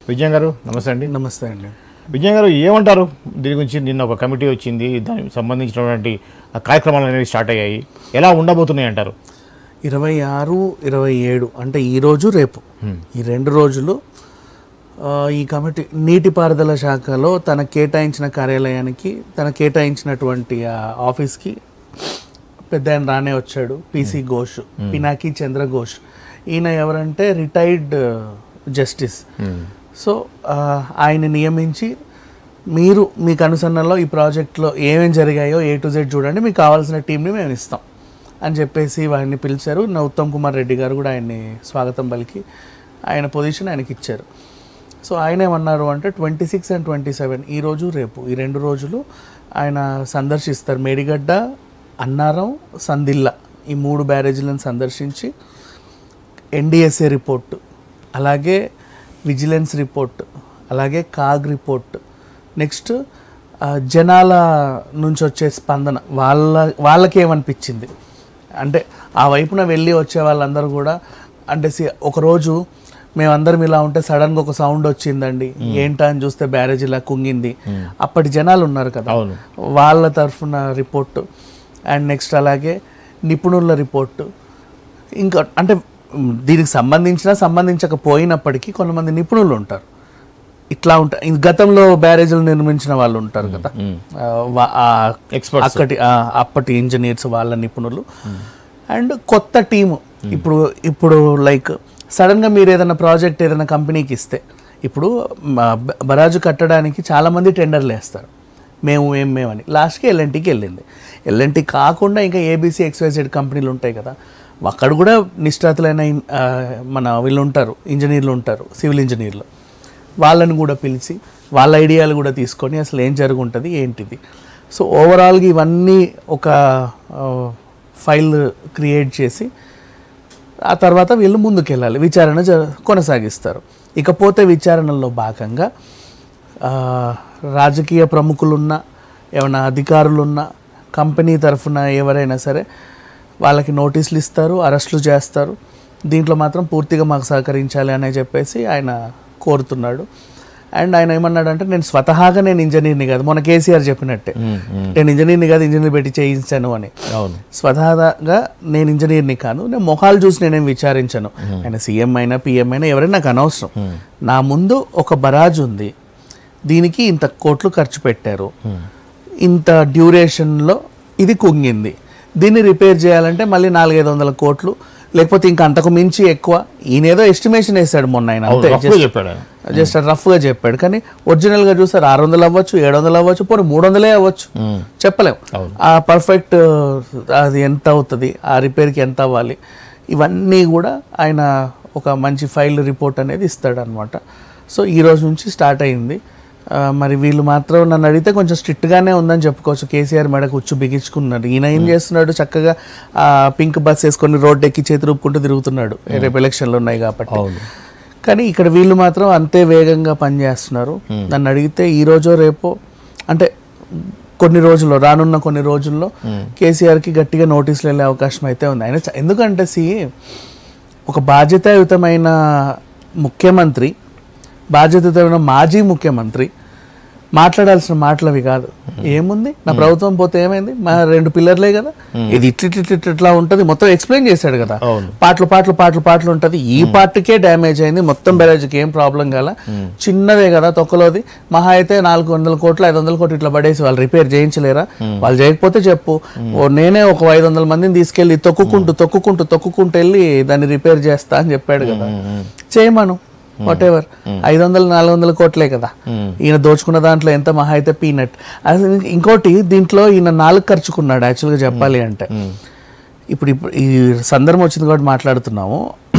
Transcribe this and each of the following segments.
విజయ్ గారు నమస్తే అండి నమస్తే అండి విజయ్ గారు ఏమంటారు దీని గురించి నిన్న ఒక కమిటీ వచ్చింది దానికి సంబంధించినటువంటి ఆ కార్యక్రమాలు అనేవి స్టార్ట్ అయ్యాయి ఎలా ఉండబోతున్నాయి అంటారు ఇరవై ఆరు ఇరవై ఏడు అంటే ఈ రోజు రేపు ఈ రెండు రోజులు ఆ, ఈ కమిటీ నీటిపారుదల శాఖలో తన కేటాయించిన కార్యాలయానికి తన కేటాయించినటువంటి ఆ ఆఫీస్కి పెద్ద ఆయన రానే వచ్చాడు పిసి ఘోష్ పినాకి చంద్ర ఘోష్ ఈయన ఎవరంటే రిటైర్డ్ జస్టిస్ సో ఆ, ఆయన నియమించి మీరు మీకు అనుసరణలో ఈ ప్రాజెక్ట్లో ఏమేం జరిగాయో ఏ టు జెడ్ చూడండి మీకు కావాల్సిన టీంని మేము ఇస్తాం అని చెప్పేసి వాడిని పిలిచారు నా ఉత్తమ్ కుమార్ రెడ్డి గారు కూడా ఆయన్ని స్వాగతం పలికి ఆయన పొజిషన్ ఆయనకి ఇచ్చారు సో ఆయన ఏమన్నారు అంటే twenty six and twenty seven ఈ రోజు రేపు ఈ రెండు రోజులు ఆయన సందర్శిస్తారు మేడిగడ్డ అన్నారం సందిల్ల ఈ మూడు బ్యారేజీలను సందర్శించి ఎన్డిఎస్ఏ రిపోర్ట్ అలాగే విజిలెన్స్ రిపోర్ట్ అలాగే కాగ్ రిపోర్ట్ నెక్స్ట్ ఆ, జనాల నుంచి వచ్చే స్పందన వాళ్ళ వాళ్ళకి ఏమనిపించింది అంటే ఆ వైపున వెళ్ళి వచ్చే వాళ్ళందరూ కూడా అంటే సి- ఒకరోజు మేమందరం ఇలా ఉంటే సడన్గా ఒక సౌండ్ వచ్చిందండి ఏంటా అని చూస్తే బ్యారేజ్ ఇలా కుంగింది అప్పటి జనాలు ఉన్నారు కదా అవును. వాళ్ళ తరఫున రిపోర్టు అండ్ నెక్స్ట్ అలాగే నిపుణుల రిపోర్టు ఇంకా అంటే మ్, దీనికి సంబంధించిన సంబంధించకపోయినప్పటికీ కొంతమంది నిపుణులు ఉంటారు ఇట్లా ఉంటాయి గతంలో బ్యారేజీలు నిర్మించిన వాళ్ళు ఉంటారు కదా ఆ, వా- ఆ Experts. అక్కడి ఆ, అప్పటి ఇంజనీర్స్ వాళ్ళ నిపుణులు అండ్ కొత్త టీము ఇప్పుడు ఇప్పుడు లైక్ సడన్గా మీరు ఏదైనా ప్రాజెక్ట్ ఏదైనా కంపెనీకి ఇస్తే ఇప్పుడు మా బ- బరాజు కట్టడానికి చాలామంది టెండర్లు వేస్తారు మేము ఏం మేమని లాస్ట్కి ఎల్ఎన్టీకి వెళ్ళింది ఎల్ఎన్టీ కాకుండా ఇంకా ఏబీసీ ఎక్స్వైజెడ్ కంపెనీలు ఉంటాయి కదా అక్కడ కూడా నిష్ఠాతులైన ఇన్- ఆ, మన వీళ్ళు ఉంటారు ఇంజనీర్లు ఉంటారు సివిల్ ఇంజనీర్లు వాళ్ళని కూడా పిలిచి వాళ్ళ ఐడియాలు కూడా తీసుకొని అసలు ఏం జరుగుంటుంది ఏంటిది సో ఓవరాల్గా ఇవన్నీ ఒక ఫైల్ క్రియేట్ చేసి ఆ తర్వాత వీళ్ళు ముందుకెళ్ళాలి విచారణ జ కొనసాగిస్తారు ఇకపోతే విచారణలో భాగంగా ఆ, రాజకీయ ప్రముఖులున్నా ఏమైనా అధికారులున్నా కంపెనీ తరఫున ఎవరైనా సరే వాళ్ళకి నోటీసులు ఇస్తారు అరెస్టులు చేస్తారు దీంట్లో మాత్రం పూర్తిగా మాకు సహకరించాలి అని చెప్పేసి ఆయన కోరుతున్నాడు అండ్ ఆయన ఏమన్నాడంటే నేను స్వతహాగా నేను ఇంజనీర్ని కాదు మొన్న కేసీఆర్ చెప్పినట్టే నేను ఇంజనీర్ని కాదు ఇంజనీర్ పెట్టి చేయించాను అని అవును స్వతహాగా నేను ఇంజనీర్ని కాదు నేను మొహాలు చూసి నేనేం విచారించను ఆయన సీఎం అయినా పిఎం అయినా ఎవరైనా నాకు అనవసరం నా ముందు ఒక బరాజ్ ఉంది దీనికి ఇంత కోట్లు ఖర్చు పెట్టారు ఇంత డ్యూరేషన్లో ఇది కుంగింది దీన్ని రిపేర్ చేయాలంటే మళ్ళీ నాలుగైదు వందల కోట్లు లేకపోతే ఇంకా అంతకు మించి ఎక్కువ ఈయన ఏదో ఎస్టిమేషన్ వేసాడు మొన్న ఆయన అంతే అవును, rough గా చెప్పాడు ఆయన. జస్ట్ రఫ్గా చెప్పాడు కానీ ఒరిజినల్గా చూసారు ఆరు వందలు అవ్వచ్చు ఏడు వందలు అవ్వచ్చు పోనీ మూడు వందలే అవ్వచ్చు చెప్పలేం ఆ పర్ఫెక్ట్ అది ఎంత అవుతుంది ఆ రిపేర్కి ఎంత అవ్వాలి ఇవన్నీ కూడా ఆయన ఒక మంచి ఫైల్ రిపోర్ట్ అనేది ఇస్తాడు అనమాట సో ఈ రోజు నుంచి స్టార్ట్ అయింది ఆ, మరి వీళ్ళు మాత్రం నన్ను అడిగితే కొంచెం స్ట్రిక్ట్గానే ఉందని చెప్పుకోవచ్చు కేసీఆర్ మెడకు ఉచ్చు బిగించుకున్నాడు ఈయన ఏం చేస్తున్నాడు చక్కగా ఆ పింక్ బస్ వేసుకొని రోడ్డు ఎక్కి చేతి రూపుకుంటూ తిరుగుతున్నాడు రేపు ఎలక్షన్లు ఉన్నాయి కాబట్టి కానీ ఇక్కడ వీళ్ళు మాత్రం అంతే వేగంగా పనిచేస్తున్నారు నన్ను అడిగితే ఈ రోజో రేపో అంటే కొన్ని రోజుల్లో రానున్న కొన్ని రోజుల్లో కేసీఆర్కి గట్టిగా నోటీసులు వెళ్ళే అవకాశం అయితే ఉంది ఆయన చ- ఎందుకంటే సి ఒక బాధ్యతాయుతమైన ముఖ్యమంత్రి బాధ్యతయుతమైన మాజీ ముఖ్యమంత్రి మాట్లాడాల్సిన మాటలు అవి కాదు ఏముంది నా ప్రభుత్వం పోతే ఏమైంది మా రెండు పిల్లర్లే కదా ఇది ఇట్ల ఇట్ల ఇట్ల ఇట్లా ఉంటుంది మొత్తం ఎక్స్ప్లెయిన్ చేశాడు కదా అవును. పాటలు పాటలు పాటలు పాటలు ఉంటుంది ఈ పార్ట్కే డ్యామేజ్ అయింది మొత్తం బ్యారేజ్కి ఏం ప్రాబ్లం కాల చిన్నదే కదా తొక్కలోది మహా అయితే నాలుగు వందల కోట్లు ఐదు వందల కోట్లు ఇట్లా పడేసి వాళ్ళు రిపేర్ చేయించలేరా వాళ్ళు చేయకపోతే చెప్పు ఓ నేనే ఒక ఐదు వందల మందిని తీసుకెళ్ళి తొక్కుకుంటూ తొక్కుకుంటూ తొక్కుకుంటూ వెళ్ళి దాన్ని రిపేర్ చేస్తా అని చెప్పాడు కదా చేయమను వాట్ ఎవర్ ఐదు వందలు నాలుగు వందల కోట్లే కదా ఈయన దోచుకున్న దాంట్లో ఎంత మహా అయితే పీనట్ అసలు ఇంకోటి దీంట్లో ఈయన నాలుగు ఖర్చుకున్నాడు యాక్చువల్గా చెప్పాలి అంటే ఇప్పుడు ఇప్పుడు ఈ సందర్భం వచ్చింది కాబట్టి మాట్లాడుతున్నాము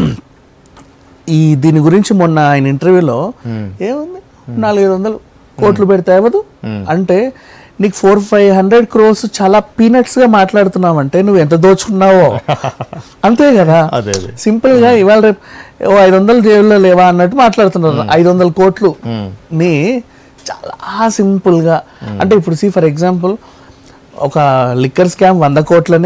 ఈ దీని గురించి మొన్న ఆయన ఇంటర్వ్యూలో ఏముంది నాలుగైదు వందలు కోట్లు పెడితే అవ్వదు అంటే నీకు ఫోర్ ఫైవ్ హండ్రెడ్ క్రోర్స్ చాలా పీనట్స్ గా మాట్లాడుతున్నావు అంటే నువ్వు ఎంత దోచుకున్నావో అంతే కదా అదే అదే సింపుల్ గా ఇవాళ రేపు ఓ ఐదు వందలు జేబులో లేవా అన్నట్టు మాట్లాడుతున్నారు ఐదు వందల కోట్లు ని చాలా సింపుల్ గా అంటే ఇప్పుడు సి ఫర్ ఎగ్జాంపుల్ ఒక లిక్కర్ స్కామ్ వంద కోట్లనే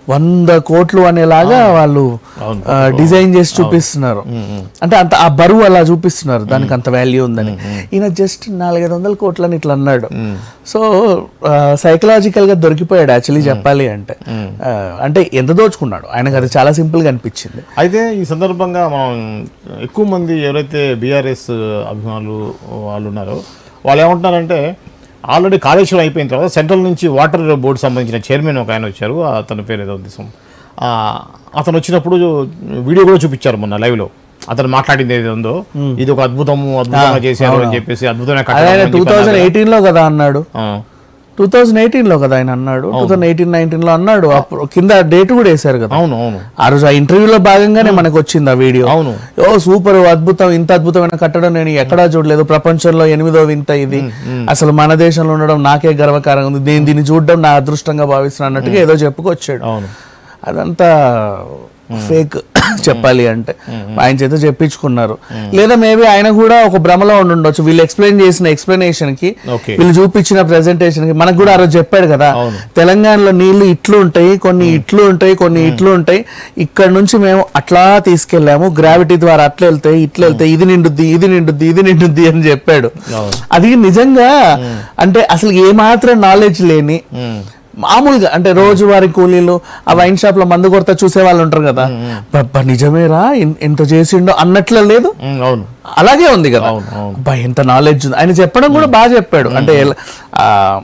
వంద కోట్లు అనేలాగా వాళ్ళు అవును. ఆ, డిజైన్ చేసి చూపిస్తున్నారు అంటే అంత ఆ బరువు అలా చూపిస్తున్నారు దానికి అంత వాల్యూ ఉందని ఈయన జస్ట్ నాలుగైదు వందల కోట్లని ఇట్లా అన్నాడు సో సైకలాజికల్ గా దొరికిపోయాడు యాక్చువల్లీ చెప్పాలి అంటే ఆ, అంటే ఎంత దోచుకున్నాడు ఆయనకు అది చాలా సింపుల్ గా అనిపించింది అయితే ఈ సందర్భంగా మనం ఎక్కువ మంది ఎవరైతే బీఆర్ఎస్ అభిమానులు వాళ్ళు ఉన్నారో వాళ్ళు ఏమంటున్నారంటే ఆల్రెడీ కాళేశ్వరం అయిపోయిన తర్వాత సెంట్రల్ నుంచి వాటర్ బోర్డు సంబంధించిన చైర్మన్ ఒక ఆయన వచ్చారు అతని పేరు ఏదో ఉంది సం- ఆ, అతను వచ్చినప్పుడు వీడియో కూడా చూపించారు మొన్న లైవ్ లో అతను మాట్లాడింది ఏది ఉందో ఇది ఒక అద్భుతము అద్భుతంగా చేశారు అని చెప్పేసి అద్భుతమైన కట్టడం ఆయన అని టూ చెప్పి థౌజండ్ అన్నారు. ఎయిటీన్ లో కదా అన్నాడు ఆ, టూ థౌజండ్ ఎయిటీన్ లో కదా ఆయన అన్నాడు టూ థౌజండ్ ఎయిటీన్ నైన్టీన్ లో అన్నాడు అప్పుడు కింద డేట్ కూడా వేశారు కదా అవును అవును ఆ రోజు ఆ ఇంటర్వ్యూలో భాగంగానే మనకు వచ్చింది ఆ వీడియో అవును ఓ సూపర్ అద్భుతం ఇంత అద్భుతమైన కట్టడం నేను ఎక్కడా చూడలేదు ప్రపంచంలో ఎనిమిదో వింత ఇది అసలు మన దేశంలో ఉండడం నాకే గర్వకారంగా ఉంది నేను దీన్ని చూడడం నా అదృష్టంగా భావిస్తున్నాను అన్నట్టుగా ఏదో చెప్పుకొచ్చాడు అవును అదంతా ఫేక్ చెప్పాలి అంటే ఆయన చేత చెప్పించుకున్నారు లేదా మేబీ ఆయన కూడా ఒక భ్రమలో ఉండి ఉండొచ్చు వీళ్ళు ఎక్స్ప్లెయిన్ చేసిన ఎక్స్ప్లెనేషన్ కి ఓకే వీళ్ళు చూపించిన ప్రెజెంటేషన్ కి మనకు కూడా ఆ రోజు చెప్పాడు కదా అవును. తెలంగాణలో నీళ్లు ఇట్లు ఉంటాయి కొన్ని ఇట్లు ఉంటాయి కొన్ని ఇట్లు ఉంటాయి ఇక్కడ నుంచి మేము అట్లా తీసుకెళ్ళాము గ్రావిటీ ద్వారా అట్లా వెళ్తాయి ఇట్లా వెళ్తాయి ఇది నిండుద్ది ఇది నిండుద్ది ఇది నిండుద్ది అని చెప్పాడు అవును. అది నిజంగా అంటే అసలు ఏమాత్రం నాలెడ్జ్ లేని ఉమ్, మామూలుగా అంటే రోజువారి కూలీలు ఆ వైన్ షాప్ లో మందు కొరత చూసే వాళ్ళు ఉంటారు కదా "బబ్బా, నిజమేరా ఇన్- ఇంత చేసిండో అన్నట్లు లేదు ఉమ్, అవును అలాగే ఉంది కదా అవును, అవును. అబ్బా ఎంత నాలెడ్జ్ ఉంది ఆయన చెప్పడం కూడా బాగా చెప్పాడు అంటే ఎలా- ఆ,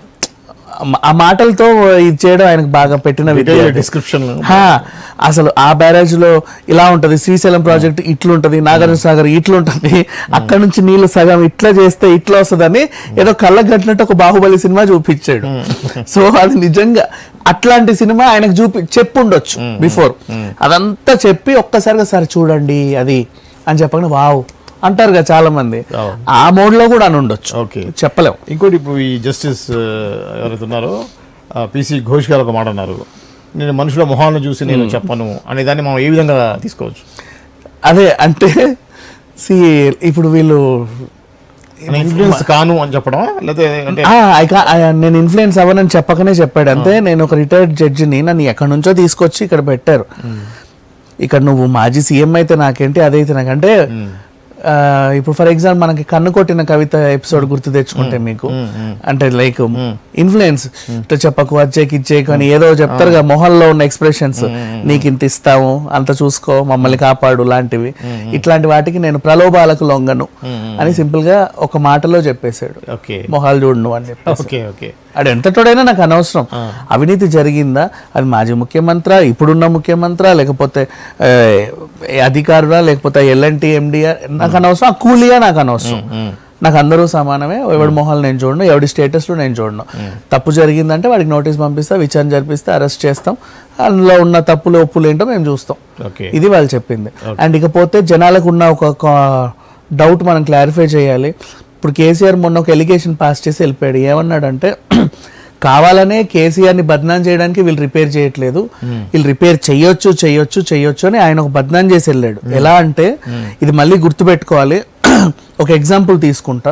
ఆ మాటలతో ఇది చేయడం ఆయనకు బాగా పెట్టిన విద్య అది. డిస్క్రిప్షన్ హా, అసలు ఆ బ్యారేజ్ లో ఇలా ఉంటది శ్రీశైలం ప్రాజెక్ట్ ఇట్లుంటది నాగార్జున సాగర్ ఇట్లుంటది అక్కడ నుంచి నీళ్లు సగం ఇట్లా చేస్తే ఇట్లా వస్తుందని ఏదో కళ్ళకు కట్టినట్టు ఒక బాహుబలి సినిమా చూపించాడు సో అది నిజంగా అట్లాంటి సినిమా ఆయనకు చూపి చెప్పుండొచ్చు బిఫోర్ అదంతా చెప్పి ఒక్కసారిగా సరే చూడండి అది అని చెప్పగానే వావ్ అంటారు కదా చాలా మంది అవును. ఆ మోడ్ లో కూడా అని ఉండొచ్చు ఓకే చెప్పలేం ఇంకోటి ఇప్పుడు ఈ జస్టిస్ ఆ, ఎవరైతే ఉన్నారో పిసి ఘోష్ గారు ఒక మాట అన్నారు నేను మనుషుల మొహాలను చూసి నేను చెప్పను అనే దాన్ని మనం ఏ విధంగా తీసుకోవచ్చు అదే అంటే సి ఇప్పుడు వీళ్ళు ఇన్ఫ్లుయెన్స్ కాను అని చెప్పడం లేకపోతే అంటే ఆ, I ca- I- నేను ఇన్ఫ్లుయెన్స్ అవ్వనని చెప్పకనే చెప్పాడు అంతే నేను ఒక రిటైర్డ్ జడ్జిని నన్ను ఎక్కడి నుంచో తీసుకొచ్చి ఇక్కడ పెట్టారు ఇక్కడ నువ్వు మాజీ సీఎం అయితే నాకేంటి అదైతే నాకంటే ఆ, ఇప్పుడు ఫర్ ఎగ్జాంపుల్ మనకి కన్ను కొట్టిన కవిత ఎపిసోడ్ గుర్తు తెచ్చుకుంటే మీకు అంటే లైక్ ఇన్ఫ్లుయెన్స్ ఇట్లా చెప్పకు వచ్చేకి ఇచ్చేకు అని ఏదో చెప్తారు కదా మొహంలో ఉన్న ఎక్స్ప్రెషన్స్ నీకు ఇంత ఇస్తాము అంత చూసుకో మమ్మల్ని కాపాడు లాంటివి ఇట్లాంటి వాటికి నేను ప్రలోభాలకు లొంగను అని సింపుల్ గా ఒక మాటలో చెప్పేశాడు ఓకే మొహాలు చూడు అని చెప్పి ఓకే ఓకే అది ఎంతటోడైనా నాకు అనవసరం అవినీతి జరిగిందా అది మాజీ ముఖ్యమంత్రి ఇప్పుడున్న ముఖ్యమంత్రి లేకపోతే ఆ, ఏ అధికారులా లేకపోతే ఎల్ఎన్టీ ఎండిఆర్ నాకు అనవసరం ఆ కూలీగా నాకు అనవసరం నాకు అందరూ సమానమే ఎవడి మొహాలు నేను చూడను ఎవడి స్టేటస్లో నేను చూడను తప్పు జరిగిందంటే వాడికి నోటీస్ పంపిస్తా విచారణ జరిపిస్తే అరెస్ట్ చేస్తాం అందులో ఉన్న తప్పులు ఒప్పులు ఏంటో మేము చూస్తాం ఓకే ఇది వాళ్ళు చెప్పింది అండ్ ఇకపోతే జనాలకు ఉన్న ఒక డౌట్ మనం క్లారిఫై చేయాలి ఇప్పుడు కేసీఆర్ మొన్న ఒక ఎలిగేషన్ పాస్ చేసి వెళ్ళిపోయాడు ఏమన్నాడంటే కావాలనే కేసీఆర్ని బద్నాం చేయడానికి వీళ్ళు రిపేర్ చేయట్లేదు వీళ్ళు రిపేర్ చెయ్యొచ్చు చెయ్యొచ్చు చెయ్యొచ్చు అని ఆయన ఒక బద్నాం చేసి వెళ్ళాడు ఎలా అంటే ఇది మళ్ళీ గుర్తుపెట్టుకోవాలి ఒక ఎగ్జాంపుల్ తీసుకుంటా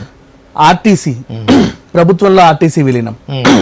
ఆర్టీసీ ప్రభుత్వంలో ఆర్టీసీ విలీనం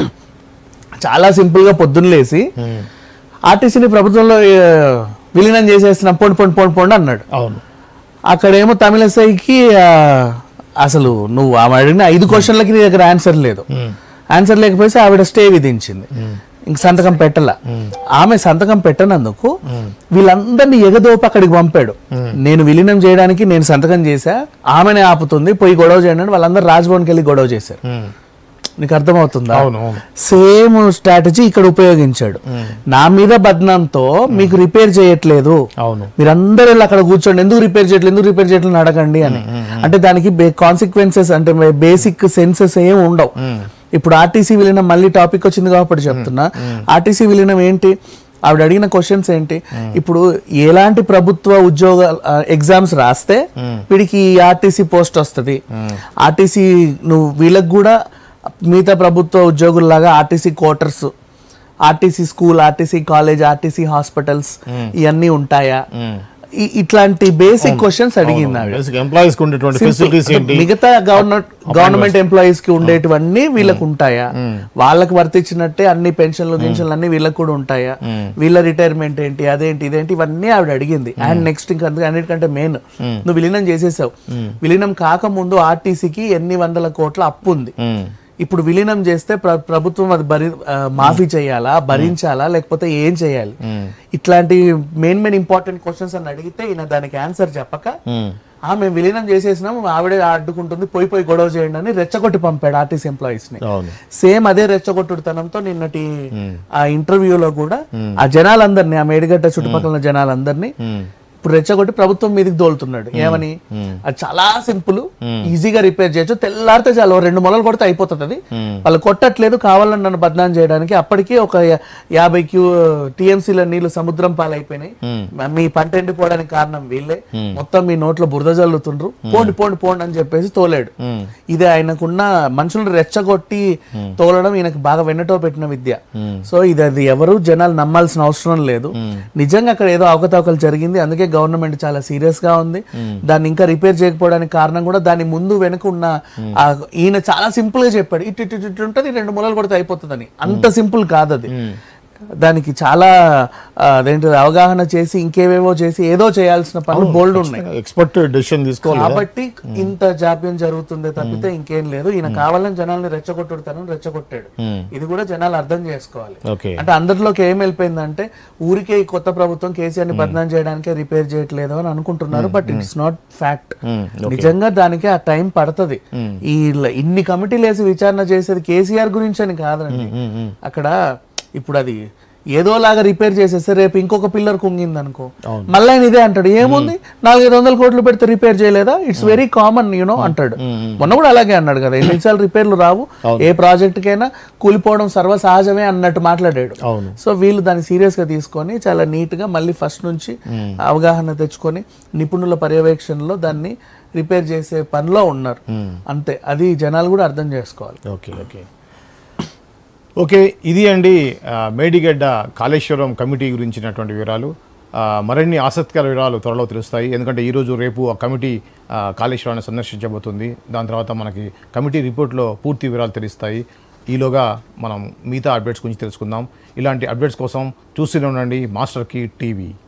చాలా సింపుల్ గా పొద్దున్న లేసి ఆర్టీసీని ప్రభుత్వంలో ఆ, విలీనం చేసేస్తున్నాం పొండి పొండి పొండి పొండి అన్నాడు అవును అక్కడేమో తమిళసైకి ఆ, అసలు నువ్వు ఆమె అడిగిన ఐదు క్వశ్చన్లకి నీ దగ్గర ఆన్సర్ లేదు ఆన్సర్ లేకపోతే ఆవిడ స్టే విధించింది ఇంక సంతకం పెట్టాల ఆమె సంతకం పెట్టనందుకు వీళ్ళందరినీ ఎగదోపు అక్కడికి పంపాడు నేను విలీనం చేయడానికి నేను సంతకం చేశా ఆమెనే ఆపుతుంది పోయి గొడవ చేయండి అని వాళ్ళందరూ రాజ్భవన్కి వెళ్ళి గొడవ చేశారు ఉమ్, నీకు అర్థమవుతుందా అవును అవును సేమ్ స్ట్రాటజీ ఇక్కడ ఉపయోగించాడు నా మీద బద్నంతో మీకు రిపేర్ చేయట్లేదు అవును మీరందరూ వెళ్ళి అక్కడ కూర్చోండి ఎందుకు రిపేర్ చేయట్లేదు ఎందుకు రిపేర్ చేయట్లేదు అని అడగండి అని అంటే దానికి కాన్సిక్వెన్సెస్ అంటే బేసిక్ సెన్సెస్ ఏం ఉండవు ఇప్పుడు ఆర్టీసీ విలీనం మళ్ళీ టాపిక్ వచ్చింది కాబట్టి చెప్తున్నా ఆర్టీసీ విలీనం ఏంటి ఆవిడ అడిగిన క్వశ్చన్స్ ఏంటి ఇప్పుడు ఎలాంటి ప్రభుత్వ ఉద్యోగ ఎగ్జామ్స్ రాస్తే వీడికి ఈ ఆర్టీసీ పోస్ట్ వస్తుంది ఆర్టీసీ నువ్వు వీళ్ళకి కూడా మిగతా ప్రభుత్వ ఉద్యోగుల్లాగా RTC quarters RTC school RTC college RTC hospitals ఇవన్నీ ఉంటాయా ఈ- ఇట్లాంటి బేసిక్ క్వశ్చన్స్ అడిగింది ఆవిడ బేసిక్ ఎంప్లాయీస్ కి ఉండేటువంటి ఫెసిలిటీస్ ఏంటి మిగతా గవర్నమెంట్ గవర్నమెంట్ ఎంప్లాయీస్ కి ఉండేటివన్నీ వీళ్ళకు ఉంటాయా వాళ్ళకి వర్తించినట్టే అన్ని పెన్షన్లు గిన్షన్లు అన్ని వీళ్ళకి కూడా ఉంటాయా వీళ్ళ రిటైర్మెంట్ ఏంటి అదేంటి ఇదేంటి ఇవన్నీ ఆవిడ అడిగింది అండ్ నెక్స్ట్ ఇంకా అందుకే అన్నిటికంటే మెయిన్ నువ్వు విలీనం చేసేసావు విలీనం కాకముందు ఆర్టీసీకి ఎన్ని వందల కోట్ల అప్పు ఉంది మ్మ్. ఇప్పుడు విలీనం చేస్తే ప్ర- ప్రభుత్వం అది భరి ఆ, మాఫీ చేయాలా భరించాలా లేకపోతే ఏం చేయాలి ఇట్లాంటి మెయిన్ మెయిన్ ఇంపార్టెంట్ క్వశ్చన్స్ అని అడిగితే ఈయన దానికి ఆన్సర్ చెప్పక మ్మ్. ఆ మేము విలీనం చేసేసినాం ఆవిడే అడ్డుకుంటుంది పోయి పోయి గొడవ చేయండి అని రెచ్చగొట్టి పంపాడు ఆర్టీసీ ఎంప్లాయీస్ ని అవును సేమ్ అదే రెచ్చగొట్టుడుతనంతో నిన్నటి ఆ ఇంటర్వ్యూలో కూడా ఆ జనాలందరినీ ఆ మేడిగడ్డ చుట్టుపక్కల ఉన్న జనాలందరినీ మ్మ్. ఇప్పుడు రెచ్చగొట్టి ప్రభుత్వం మీదకి దోలుతున్నాడు ఏమని అది చాలా సింపుల్ ఈజీగా రిపేర్ చేయొచ్చు తెల్లారితే చాలు ఓ రెండు మొలలు కొడితే అయిపోతుంది అది వాళ్ళు కొట్టట్లేదు కావాలని నన్ను బదనాం చేయడానికి అప్పటికే ఒక యా- యాభై క్యూ టీఎంసీల నీళ్లు సముద్రం పాలైపోయినాయి మీ పంట ఎండిపోవడానికి కారణం వీళ్ళే మొత్తం మీ నోట్లో బురద జల్లుతుండ్రు పోండి పోండి పోండి అని చెప్పేసి తోలాడు ఇది ఆయనకున్న మనుషులను రెచ్చగొట్టి తోలడం ఈయనకు బాగా వెన్నటో పెట్టిన విద్య సో ఇది అది ఎవరు జనాలు నమ్మాల్సిన అవసరం లేదు నిజంగా అక్కడ ఏదో అవకతవకలు జరిగింది అందుకే గవర్నమెంట్ చాలా సీరియస్ గా ఉంది దాన్ని ఇంకా రిపేర్ చేయకపోవడానికి కారణం కూడా దాని ముందు వెనుక ఉన్న ఆ ఈయన చాలా సింపుల్ గా చెప్పాడు ఇటు ఇటు ఇటు ఇటు ఉంటుంది రెండు మూలలు కొడితే అయిపోతుందని అంత సింపుల్ కాదు అది దానికి చాలా ఆ, అదేంటి అవగాహన చేసి ఇంకేవేవో చేసి ఏదో చేయాల్సిన పనులు బోల్డ్ ఉన్నాయి ఎక్స్పర్ట్ డెసిషన్ తీసుకోవాలి కాబట్టి ఇంత జాప్యం జరుగుతుందే తప్పితే ఇంకేం లేదు ఈయన కావాలని జనాల్ని రెచ్చగొట్టుతాను రెచ్చగొట్టాడు ఇది కూడా జనాలు అర్థం చేసుకోవాలి ఓకే అంటే అందరిలోకి ఏం వెళ్ళిపోయిందంటే ఊరికే ఈ కొత్త ప్రభుత్వం కేసీఆర్ ని బదనాం చేయడానికే రిపేర్ చేయట్లేదు అని అనుకుంటున్నారు బట్ ఇట్స్ నాట్ ఫ్యాక్ట్ నిజంగా దానికి ఆ టైం పడుతుంది ఈ ల- ఇన్ని కమిటీలు వేసి విచారణ చేసేది కేసీఆర్ గురించి అని కాదండి అక్కడ ఇప్పుడు అది ఏదోలాగా రిపేర్ చేసేస్తే రేపు ఇంకొక పిల్లర్ కుంగింది అనుకో మళ్ళీ ఆయన ఇదే అంటాడు ఏముంది నాలుగైదు వందల కోట్లు పెడితే రిపేర్ చేయలేదా ఇట్స్ వెరీ కామన్ యూనో అంటాడు మొన్న కూడా అలాగే అన్నాడు కదా ఎన్నిసార్లు రిపేర్లు రావు ఏ ప్రాజెక్ట్ కైనా కూలిపోవడం సర్వసహజమే అన్నట్టు మాట్లాడాడు అవును సో వీళ్ళు దాన్ని సీరియస్ గా తీసుకొని చాలా నీట్ గా మళ్ళీ ఫస్ట్ నుంచి అవగాహన తెచ్చుకొని నిపుణుల పర్యవేక్షణలో దాన్ని రిపేర్ చేసే పనిలో ఉన్నారు అంతే అది జనాలు కూడా అర్థం చేసుకోవాలి ఓకే ఓకే ఓకే ఇది అండి ఆ, మేడిగడ్డ కాళేశ్వరం కమిటీ గురించినటువంటి వివరాలు ఆ, మరిన్ని ఆసక్తికర వివరాలు త్వరలో తెలుస్తాయి ఎందుకంటే ఈరోజు రేపు ఆ కమిటీ ఆ, కాళేశ్వరాన్ని సందర్శించబోతుంది దాని తర్వాత మనకి కమిటీ రిపోర్ట్లో పూర్తి వివరాలు తెలుస్తాయి ఈలోగా మనం మిగతా అప్డేట్స్ గురించి తెలుసుకుందాం ఇలాంటి అప్డేట్స్ కోసం చూస్తూనే ఉండండి మాస్టర్ కీ టీవీ